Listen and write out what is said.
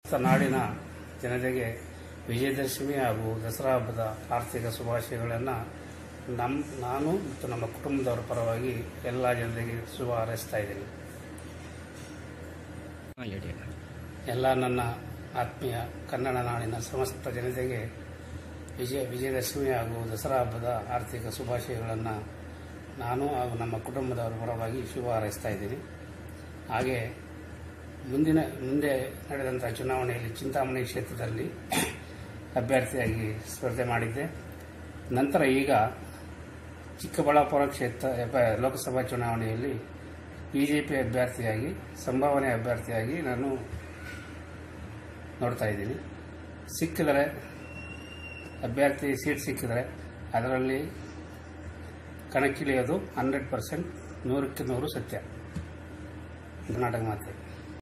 ಸಮಸ್ತ ನಾಡಿನ ಜನತೆಗೆ ವಿಜಯದಶಮಿ ಹಾಗೂ ದಸರಾ ಹಬ್ಬದ ಆರ್ಥಿಕ ಶುಭಾಶಯಗಳನ್ನು ನಮ್ಮ ನಾನು ಮತ್ತು ನಮ್ಮ ಕುಟುಂಬದವರ ಪರವಾಗಿ ಎಲ್ಲ ಜನತೆಗೆ ಶುಭ ಹಾರೈಸ್ತಾ ಇದ್ದೀನಿ ಹಾಂ ಹೇಳಿ ಎಲ್ಲ ನನ್ನ ಆತ್ಮೀಯ ಕನ್ನಡ ನಾಡಿನ ಸಮಸ್ತ ಜನತೆಗೆ ವಿಜಯ ವಿಜಯದಶಮಿ ಹಾಗೂ ದಸರಾ ಹಬ್ಬದ ಆರ್ಥಿಕ ಶುಭಾಶಯಗಳನ್ನು ನಾನು ಹಾಗೂ ನಮ್ಮ ಕುಟುಂಬದವರ ಪರವಾಗಿ ಶುಭ ಹಾರೈಸ್ತಾ ಇದ್ದೀನಿ ಹಾಗೆ ಮುಂದಿನ ಮುಂದೆ ನಡೆದಂಥ ಚುನಾವಣೆಯಲ್ಲಿ ಚಿಂತಾಮಣಿ ಕ್ಷೇತ್ರದಲ್ಲಿ ಅಭ್ಯರ್ಥಿಯಾಗಿ ಸ್ಪರ್ಧೆ ಮಾಡಿದ್ದೆ ನಂತರ ಈಗ ಚಿಕ್ಕಬಳ್ಳಾಪುರ ಕ್ಷೇತ್ರ ಅಭ- ಲೋಕಸಭಾ ಚುನಾವಣೆಯಲ್ಲಿ ಬಿಜೆಪಿ ಅಭ್ಯರ್ಥಿಯಾಗಿ ಸಂಭಾವನೆ ಅಭ್ಯರ್ಥಿಯಾಗಿ ನಾನು ನೋಡ್ತಾ ಇದ್ದೀನಿ ಸಿಕ್ಕಿದರೆ ಅಭ್ಯರ್ಥಿ ಸೀಟ್ ಸಿಕ್ಕಿದರೆ ಅದರಲ್ಲಿ ಕಣಕ್ಕಿಳಿಯೋದು ಹಂಡ್ರೆಡ್ ಪರ್ಸೆಂಟ್ ನೂರಕ್ಕೆ ನೂರು ಸತ್ಯ ಕರ್ನಾಟಕ ಮಾತೆ